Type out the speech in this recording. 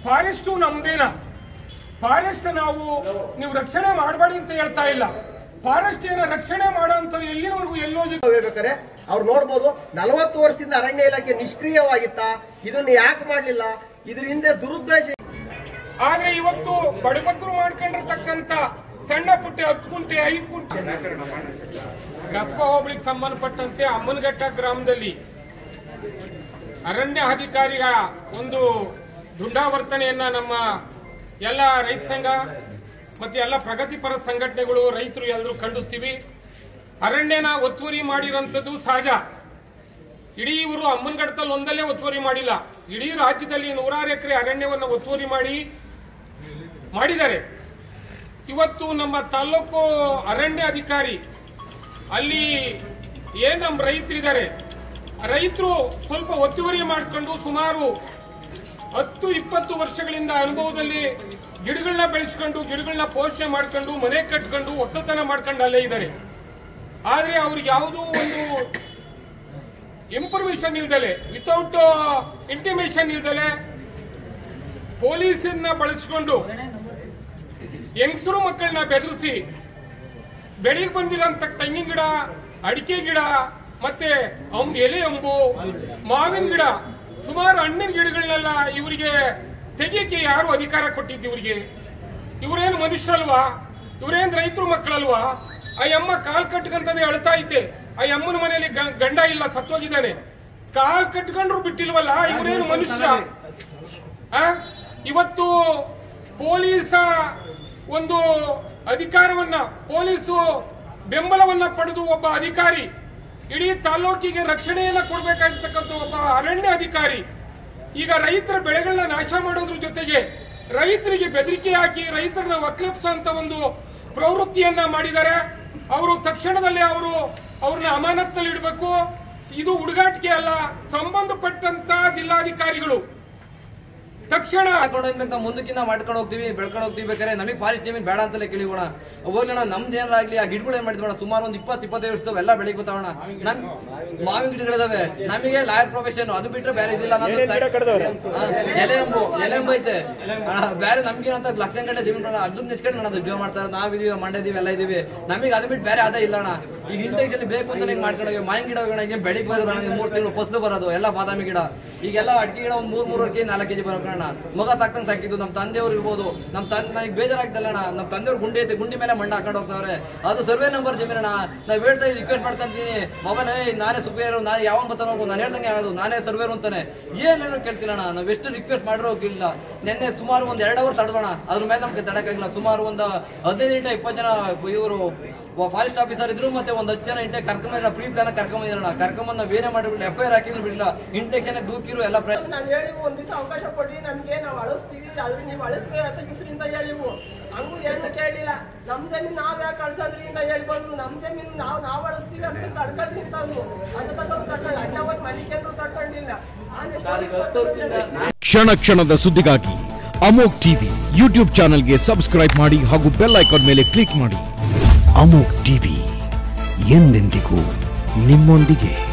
Forest ನಮ್ದೇನ forest ನಾವು ನೀವು ರಕ್ಷಣೆ ಮಾಡಬೇಡಿ ಅಂತ ಹೇಳ್ತಾ ಇಲ್ಲ ಫಾರೆಸ್ಟ್ ಏನ ರಕ್ಷಣೆ ಮಾಡೋಂಥ ಎಲ್ಲಿನವರೆಗೂ ಎಲ್ಲೋಗಿ ಹೇಳ್ಬೇಕಾರೆ ಅವ್ರು ನೋಡ್ಬೋದು ನಲವತ್ತು ವರ್ಷದಿಂದ ಅರಣ್ಯ ಇಲಾಖೆ ನಿಷ್ಕ್ರಿಯವಾಗಿತ್ತ ಇದನ್ನ ಯಾಕೆ ಮಾಡ್ಲಿಲ್ಲ ಇದ್ರ ಹಿಂದೆ ದುರುದ್ದೇಶ ಆದ್ರೆ ಇವತ್ತು ಬಡಬಗ್ಗರು ಮಾಡ್ಕೊಂಡಿರ್ತಕ್ಕಂತ ಸಣ್ಣ ಪುಟ್ಟ ಹತ್ತು ಗುಂಟೆ ಐದು ಗುಂಟೆ ಕಸಬಾ ಹೋಬಳಿಗೆ ಸಂಬಂಧಪಟ್ಟಂತೆ ಅಮ್ಮನಘಟ್ಟ ಗ್ರಾಮದಲ್ಲಿ ಅರಣ್ಯ ಅಧಿಕಾರಿಯ ಒಂದು ದುಂಡಾವರ್ತನೆಯನ್ನ ನಮ್ಮ ಎಲ್ಲ ರೈತ ಸಂಘ ಮತ್ತೆ ಎಲ್ಲ ಪ್ರಗತಿಪರ ಸಂಘಟನೆಗಳು ರೈತರು ಎಲ್ಲರೂ ಖಂಡಿಸ್ತೀವಿ ಅರಣ್ಯನ ಒತ್ತುವರಿ ಮಾಡಿರೋಂಥದ್ದು ಸಹಜ ಇಡೀ ಇವರು ಅಮ್ಮನಗಡದಲ್ಲಿ ಒಂದಲ್ಲೇ ಒತ್ತುವರಿ ಮಾಡಿಲ್ಲ ಇಡೀ ರಾಜ್ಯದಲ್ಲಿ ನೂರಾರು ಎಕರೆ ಅರಣ್ಯವನ್ನು ಒತ್ತುವರಿ ಮಾಡಿ ಮಾಡಿದ್ದಾರೆ ಇವತ್ತು ನಮ್ಮ ತಾಲೂಕು ಅರಣ್ಯ ಅಧಿಕಾರಿ ಅಲ್ಲಿ ಏನ್ ನಮ್ಮ ರೈತರಿದ್ದಾರೆ ರೈತರು ಸ್ವಲ್ಪ ಒತ್ತುವರಿ ಮಾಡ್ಕೊಂಡು ಸುಮಾರು ಹತ್ತು ಇಪ್ಪತ್ತು ವರ್ಷಗಳಿಂದ ಅನುಭವದಲ್ಲಿ ಗಿಡಗಳನ್ನ ಬೆಳೆಸ್ಕೊಂಡು ಗಿಡಗಳನ್ನ ಪೋಷಣೆ ಮಾಡ್ಕೊಂಡು ಮನೆ ಕಟ್ಕೊಂಡು ಒಕ್ಕಲ್ತನ ಮಾಡ್ಕೊಂಡು ಅಲ್ಲೇ ಇದ್ದಾರೆ ಆದ್ರೆ ಅವ್ರಿಗೆ ಯಾವುದೋ ಒಂದು ಇನ್ಫಾರ್ಮೇಶನ್ ಇಲ್ದಲೆ ವಿತೌಟ್ ಇಂಟಿಮೇಶನ್ ಇಲ್ದಲೆ ಪೊಲೀಸನ್ನ ಬಳಸಿಕೊಂಡು ಹೆಂಗಸರು ಮಕ್ಕಳನ್ನ ಬೆದರಿಸಿ ಬೆಳಿಗ್ಗೆ ಬಂದಿರೋಂಥ ತೆಂಗಿನ ಗಿಡ ಅಡಿಕೆ ಗಿಡ ಮತ್ತೆ ಅಂ- ಎಲೆ ಅಂಬು ಮಾವಿನ ಗಿಡ ಸುಮಾರು ಹಣ್ಣಿನ ಗಿಡಗಳನ್ನೆಲ್ಲ ಇವರಿಗೆ ತೆಗಿಯಕ್ಕೆ ಯಾರು ಅಧಿಕಾರ ಕೊಟ್ಟಿದ್ದು ಇವರಿಗೆ ಇವರೇನು ಮನುಷ್ಯರಲ್ವಾ ಇವರೇನ್ ರೈತರು ಮಕ್ಕಳಲ್ವಾ ಆ ಅಮ್ಮ ಕಾಲ್ ಕಟ್ಕಂತದೇ ಅಳ್ತಾ ಐತೆ ಆ ಅಮ್ಮನ ಮನೆಯಲ್ಲಿ ಗ- ಗಂಡ ಇಲ್ಲ ಸತ್ತೋಗಿದ್ದಾನೆ ಕಾಲ್ ಕಟ್ಕೊಂಡ್ರು ಬಿಟ್ಟಿಲ್ವಲ್ಲ ಇವರೇನು ಮನುಷ್ಯ ಆ? ಇವತ್ತು ಪೊಲೀಸ ಒಂದು ಅಧಿಕಾರವನ್ನ ಪೊಲೀಸು ಬೆಂಬಲವನ್ನ ಪಡೆದು ಒಬ್ಬ ಅಧಿಕಾರಿ ಇಡೀ ತಾಲೂಕಿಗೆ ರಕ್ಷಣೆಯನ್ನ ಕೊಡಬೇಕಾಗಿರ್ತಕ್ಕಂಥ ಒಬ್ಬ ಅರಣ್ಯ ಅಧಿಕಾರಿ ಈಗ ರೈತರ ಬೆಳೆಗಳನ್ನ ನಾಶ ಮಾಡೋದ್ರ ಜೊತೆಗೆ ರೈತರಿಗೆ ಬೆದರಿಕೆ ಹಾಕಿ ರೈತರನ್ನ ಒಕ್ಲೆಪ್ಸಂತ ಒಂದು ಪ್ರವೃತ್ತಿಯನ್ನ ಮಾಡಿದ್ದಾರೆ ಅವರು ತಕ್ಷಣದಲ್ಲಿ ಅವರು ಅವ್ರನ್ನ ಅಮಾನತ್ನಲ್ಲಿ ಇಡಬೇಕು ಇದು ಹುಡುಗಾಟಿಕೆ ಅಲ್ಲ ಸಂಬಂಧಪಟ್ಟಂತ ಜಿಲ್ಲಾಧಿಕಾರಿಗಳು ತಕ್ಷಣ ಹಾಕೊಂಡು ಹೋಗ್ಬೇಕು ನಾವು ಮುಂದಕ್ಕಿಂತ ಮಾಡ್ಕೊಂಡು ಹೋಗ್ತೀವಿ ಬೆಳ್ಕೊಂಡು ಹೋಗ್ತೀವಿ ಬೇಕಾದ್ರೆ ನಮಗೆ ಫಾರೆಸ್ಟ್ ಜಮೀನು ಬೇಡ ಅಂತಲೇ ಕೇಳಿಗೋಣ ಹೋಗ್ಲಣ್ಣ ನಮ್ದು ಏನಾಗ್ಲಿ ಆ ಗಿಡಗಳು ಏನ್ ಮಾಡಿದ್ವಣ ಸುಮಾರು ಒಂದು ಇಪ್ಪತ್ತು ಇಪ್ಪತ್ತೈದು ವರ್ಷದವು ಎಲ್ಲ ಬೆಳಿಗ್ಗೆ ಬರ್ತಾವಣ ನಮ್ ಮಾವಿನ ಗಿಡಗಳಿದಾವೆ ನಮಗೆ ಲಾಯರ್ ಪ್ರೊಫೆಷನ್ ಅದು ಬಿಟ್ರೆ ಬೇರೆ ಇದಿಲ್ಲ ನಮ್ದು ಹಾ, ಎಲೆಂಬು ಎಲೆಂಬು ಐತೆ ಅಣ್ಣ, ಬೇರೆ ನಮ್ಗೇನಂತ ಲಕ್ಷ ಗಂಟೆ ಜಮೀನು ಅಣ್ಣ ಅದನ್ನ ನೆಚ್ಕೊಂಡು ನಾನು ಜೀವ ಮಾಡ್ತಾರೆ ನಾವಿದೀವಿ ಮಂಡ್ಯ ಇದೀವಿ ಎಲ್ಲ ಇದೀವಿ ನಮಗೆ ಅದು ಬಿಟ್ಟು ಬೇರೆ ಅದೇ ಇಲ್ಲ ಅಣ್ಣ ಈಗ ಇಂಟೆಕ್ಷನ್ ಬೇಕು ಅಂತ ಹಿಂಗೆ ಮಾಡ್ಕೊಂಡು ಹೋಗಿ ಮಾವಿನ ಗಿಡ ಹೋಗೋಣ ಈಗ ಬೆಳಿಗ್ಗೆ ಬರೋದು ಅಣ್ಣ ಮೂರು ತಿಂಗಳು ಫಸಲು ಬರೋದು ಎಲ್ಲ ಬಾದಾಮಿ ಗಿಡ ಈಗೆಲ್ಲ ಅಡಿಕೆ ಗಿಡ ಒಂದು ಮೂರ್ ಮೂರುವರೆ ಕೆಜಿ ನಾಲ್ಕು ಕೆಜಿ ಬರೋಣ ಮಗ ಸಾಕ್ತಂಗ್ ಸಾಕಿದ್ದು ನಮ್ಮ ತಂದೆಯವ್ರು ಇರ್ಬೋದು ನಮ್ಮ ತಂದೆ ನನಗೆ ಬೇಜಾರಾಗ್ತಲ್ಲ ಅಣ್ಣ ನಮ್ಮ ತಂದೆಯವ್ರು ಗುಂಡಿ ಐತೆ ಗುಂಡಿ ಮೇಲೆ ಮಣ್ಣು ಹಾಕೊಂಡು ಹೋಗ್ತಾವ್ರೆ ಅದು ಸರ್ವೆ ನಂಬರ್ ಜಮೀನಣ್ಣ ನಾವು ಹೇಳ್ತಾ ರಿಕ್ವೆಸ್ಟ್ ಮಾಡ್ಕೊಂತೀನಿ ಮಗನ ನಾನೇ ಸುಪೇರು ನಾನು ಯಾವ ಬರ್ತಾನೆ ಹೋಗು ನಾನು ಹೇಳ್ದಂಗೆ ಯಾವುದು ನಾನೇ ಸರ್ವೇರು ಅಂತಾನೆ ಏನೇನು ಕೇಳ್ತೀನಣ್ಣ ನಾವು ಎಷ್ಟು ರಿಕ್ವೆಸ್ಟ್ ಮಾಡಿರೋ ಹೋಗಿಲ್ಲ ನಿನ್ನೆ ಸುಮಾರು ಒಂದು ಎರಡು ಅವರ್ ತಡೆದೋಣ ಅದ್ರ ಮೇಲೆ ನಮ್ಗೆ ತಡಕ್ಕಾಗಿಲ್ಲ ಸುಮಾರು ಒಂದು ಹದಿನೈದು ಗಂಟೆ ಇಪ್ಪತ್ತು ಜನ ಇವರು ಫಾರೆಸ್ಟ್ ಆಫೀಸರ್ ಇದ್ರು ಮತ್ತೆ ಒಂದು ಹತ್ತು ಜನ ಇಂಟೆ ಕರ್ಕೊಂಬಂದಿರ ಪ್ರೀ ಪ್ಲಾನ್ ಕರ್ಕೊಂಬಂದಿರೋಣ ಕರ್ಕೊಂಬಂದು ನಾವು ಏನೇ ಮಾಡಿಬಿಟ್ಟು ಎಫ್ ಐ ಆರ್ ಹಾಕಿದ್ರು ಬಿಡಲಿಲ್ಲ ಇಂಟೆಕ್ಷನ್ ದೂಕಿರು ಎಲ್ಲ ಪ್ರ ನಾನು ಹೇಳಿ ಒಂದ್ ದಿವಸ ಅವಕಾಶ ಕೊಡ್ರಿ ನಮ್ಗೆ ನಾವು ಅಳಿಸ್ತೀವಿ ಅಲ್ರಿ ನೀವು ಅಳಿಸ್ರಿ ತೆಗಿಸ್ರಿ ಅಂತ ಹೇಳಿವು ಹಂಗೂ ಏನು ಕೇಳಿಲ್ಲ ನಮ್ ಜಮೀನ್ ನಾವ್ ಯಾಕೆ ಕಳ್ಸೋದ್ರಿ ಅಂತ ಹೇಳಿ ಬಂದ್ರು ನಮ್ ಜಮೀನ್ ನಾವ್ ನಾವ್ ಅಳಿಸ್ತೀವಿ ಅಂತ ತಡ್ಕೊಂಡ್ರಿ ಅಂತ ಅಂದ್ರು ಅದ ತಗೊಂಡು ತಡ್ಕೊಂಡು ಅಣ್ಣ ಹೋಗಿ ಮನೆ ಕೇಂದ್ರ ತಡ್ಕೊಂಡಿಲ್ಲ ಕ್ಷಣ ಕ್ಷಣದ ಸುದ್ದಿಗಾಗಿ ಅಮೋಕ್ ಟಿವಿ ಯೂಟ್ಯೂಬ್ ಚಾನೆಲ್ಗೆ ಸಬ್ಸ್ಕ್ರೈಬ್ ಮಾಡಿ ಹಾಗೂ ಬೆಲ್ ಐಕಾನ್ ಮೇಲೆ ಕ್ಲಿಕ್ ಮಾಡಿ ಅಮೋಕ್ ಟಿವಿ ಎಂದೆಂದಿಗೂ ನಿಮ್ಮೊಂದಿಗೆ